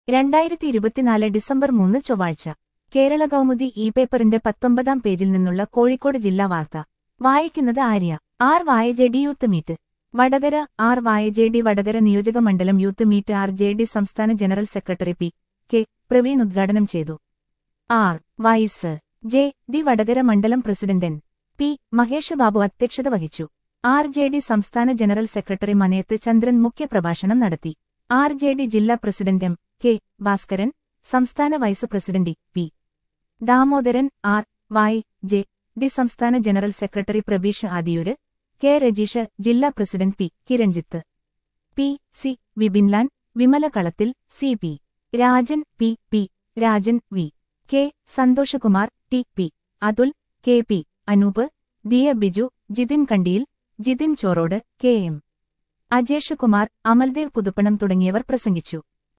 രണ്ടായിരത്തി ഇരുപത്തിനാല് ഡിസംബർ മൂന്ന് ചൊവ്വാഴ്ച കേരള കൗമുദി ഇ പേപ്പറിന്റെ പത്തൊമ്പതാം പേജിൽ നിന്നുള്ള കോഴിക്കോട് ജില്ലാ വാർത്ത വായിക്കുന്നത് Arya R Y J D youth meet Vadakara R Y J D Vadakara നിയോജക മണ്ഡലം youth meet R J D സംസ്ഥാന general secretary P K Praveen ഉദ്ഘാടനം ചെയ്തു R Y J D Vadakara മണ്ഡലം president N P Mahesh Babu അധ്യക്ഷത വഹിച്ചു ആർ ജെ ഡി സംസ്ഥാന ജനറൽ സെക്രട്ടറി മനയത്ത് ചന്ദ്രൻ മുഖ്യപ്രഭാഷണം നടത്തി ആർ ജെ ഡി ജില്ലാ പ്രസിഡന്റ് എം കെ ഭാസ്കരൻ സംസ്ഥാന vice president P Damodaran R Y J D സംസ്ഥാന general secretary Prabeesh Adiyur K Rajeesh ജില്ലാ president P Kiranjith P C Vipinlan Vimala Kalathil C P Rajan P P Rajan V K Santhoshkumar T P Athul K P Anoop Diya Biju Jithin Kandiyil Jithin Chorode K M Ajesh Kumar Amaldev Puthuppanam തുടങ്ങിയവർ പ്രസംഗിച്ചു